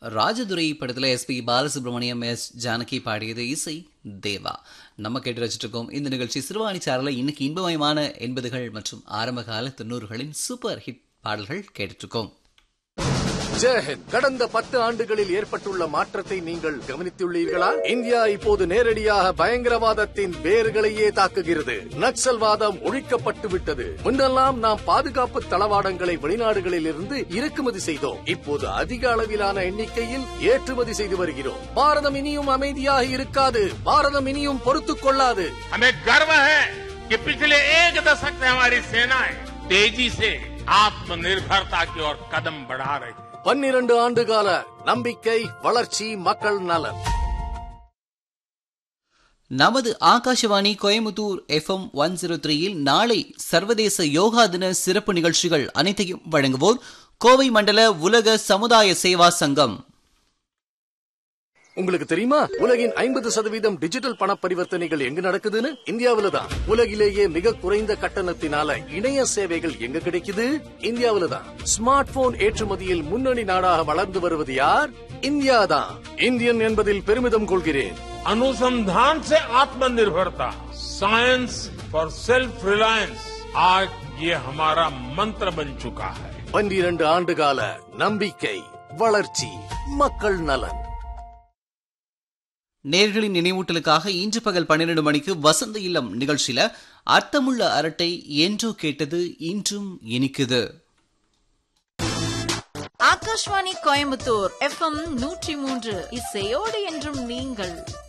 ராஜதுரை படத்துல SP Balasubramaniam S Janaki பாடியது இசை தேவா நம்ம கேட்டு வச்சுட்டு இருக்கோம் இந்த நிகழ்ச்சி சிறுவாணி சாரல இன்னைக்கு இன்பமயமான எண்பதுகள் மற்றும் ஆரம்பகால தொண்ணூறுகளின் சூப்பர் ஹிட் பாடல்கள் கேட்டுட்டு இருக்கோம் ஜெயஹிந்த் கடந்த பத்து ஆண்டுகளில் ஏற்பட்டுள்ள மாற்றத்தை நீங்கள் கவனித்துள்ளீர்களா இந்தியா இப்போது நேரடியாக பயங்கரவாதத்தின் வேர்களையே தாக்குகிறது நக்சல்வாதம் ஒழிக்கப்பட்டு விட்டது முன்னெல்லாம் நாம் பாதுகாப்பு தளவாடங்களை வெளிநாடுகளில் இருந்து இறக்குமதி செய்தோம் இப்போது அதிக அளவிலான எண்ணிக்கையில் ஏற்றுமதி செய்து வருகிறோம் பாரதம் இனியும் அமைதியாக இருக்காது பாரதம் இனியும் பொறுத்துக் கொள்ளாது हमें गर्व है कि पिछले एक दशक से हमारी सेनाएं तेजी से आत्मनिर्भरता की ओर कदम बढ़ा रही है பன்னிரண்டு ஆண்டுகால நம்பிக்கை வளர்ச்சி மக்கள் நலன் நமது Akashvani Coimbatore FM one zero த்ரீயில் நாளை சர்வதேச யோகா தின சிறப்பு நிகழ்ச்சிகள் அனைத்தையும் வழங்குவோர் கோவை மண்டல உலக சமுதாய சேவா சங்கம் உங்களுக்கு தெரியுமா உலகின் ஐம்பது சதவீதம் டிஜிட்டல் பண பரிவர்த்தனைகள் எங்க நடக்குதுன்னு இந்தியாவில தான் உலகிலேயே மிக குறைந்த கட்டணத்தினால இணைய சேவைகள் எங்க கிடைக்குது இந்தியாவில தான் ஸ்மார்ட் போன் ஏற்றுமதியில் முன்னணி நாடாக வளர்ந்து வருவது யார் இந்தியா தான் இந்தியன் என்பதில் பெருமிதம் கொள்கிறேன் अनुसंधान से आत्मनिर्भरता साइंस फॉर सेल्फ रिलायंस आज ये हमारा मंत्र बन चुका है பன்னிரண்டு ஆண்டுகால நம்பிக்கை வளர்ச்சி மக்கள் நலன் நேர்களின் நினைவூட்டலுக்காக இன்று பகல் பன்னிரண்டு மணிக்கு வசந்த இல்லம் நிகழ்ச்சியில அர்த்தமுள்ள அரட்டை என்றோ கேட்டது இன்றும் இனிக்குது ஆகாஷ்வாணி கோயம்புத்தூர் எஃப்எம் நூற்றி மூன்று இசையோடு என்றும் நீங்கள்